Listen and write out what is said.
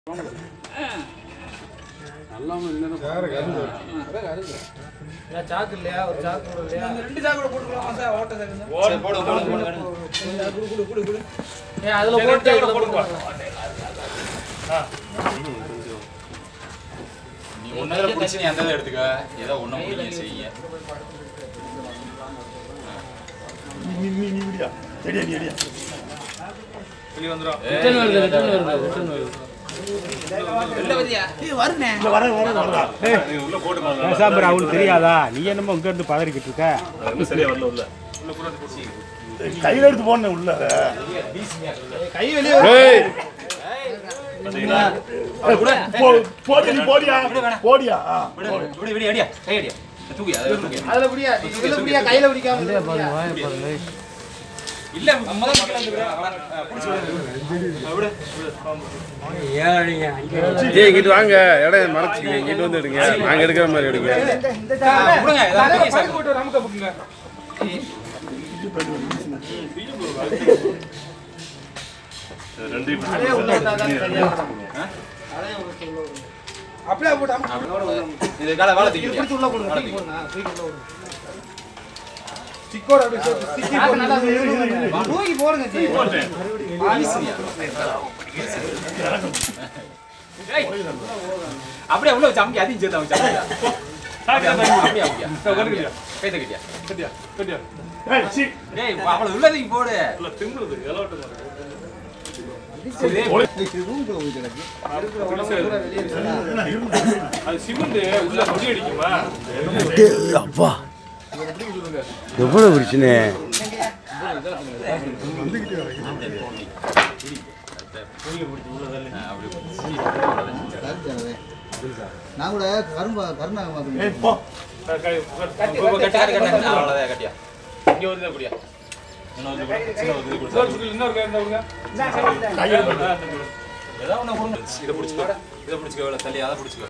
சாக்கு இல்லையா ஒரு சாக்கு கூட இல்லையா ரெண்டு சாக்கு கூட போட்டுக்கலாமா சார் ஓட்ட சாக்கு சரி, போடுங்க, போடுங்க, போடுங்க. குடு குடு குடு குடு ஏன் அதுல போட்டு இதுல போட்டு நீ ஒன்னதுல பிடிச்சி நீ அந்த இதை எடுத்துக்க ஏதோ ஒண்ணும் முடியும் செய்யுங்க ரிட்டர்ன் வருது ரிட்டர்ன் வருது ரிட்டர்ன் வருது பேசாம அவனுக்கு தெரியாதா நீ என்னமோ இங்க இருந்து பதறிக்கிட்டு இருக்க கையில எடுத்து போன உள்ள கை வெளியே போ- போடி நீ போடியா போடியா ஆ. இப்படி இப்படி அடியா கை அடியா தூக்கி அதை தூக்கி அதுல புடியா இதுல புடியா கையில பிடிக்காம இல்ல முதல்ல கீழ வந்துக்கிறேன் பிடிச்சி விடு ஏய் இங்கிட்டு வாங்க இடம் மறைச்சிக்கங்க இங்கிட்டு வந்து எடுங்க நாங்க எடுக்கிற மாதிரி எடுங்க விடுங்க ஏதாவது பெரிய சாக்கு. போட்டு நமக்கு புக்குங்க அதே உள்ள விட்டா தான் சரியா வரும். அதே உள்ள உள்ள வரும். அப்படியே போட்டு அமுக்கு. இது காலை வாழை இது தூக்கி பிடிச்சு உள்ள போடுங்க தூக்கி போடுங்க தூக்கி உள்ள விடுங்க ஸ்டிக்கோட அப்படியே சேர்த்து ஸ்டிக்கி சாக்கு போட்டு நல்லா தூக்கி தூக்கி போடுங்க ஜி ஏய். அப்படியே உள்ள வச்சு அமுக்கி அதையும் சேர்த்து அமுக்கி அமுக்கியா. அப்படியே அப்படியே அமுக்கியா. கை தக்கிட்டியா ஏய், சீ. ஏய் அவ்வளவு உள்ளதையும் போடு அப்பா எவ்வளவு பிரச்சனை நான் கூட கரும்பு கருணாக ஏய், போ. கட்டி கட்டி கட்டி கட்டி அவ்வளவுதான் கட்டியா இங்க வந்து அப்படியா இன்னொரு சின்ன ஒரு இது கொடுத்தா. கையில போடு. ஏதாவது ஒண்ணு கொடுங்க. இதை பிடிச்சிக்கோ இதை பிடிச்சிக்கோ இவ்வளவு தள்ளி அதை பிடிச்சிக்கோ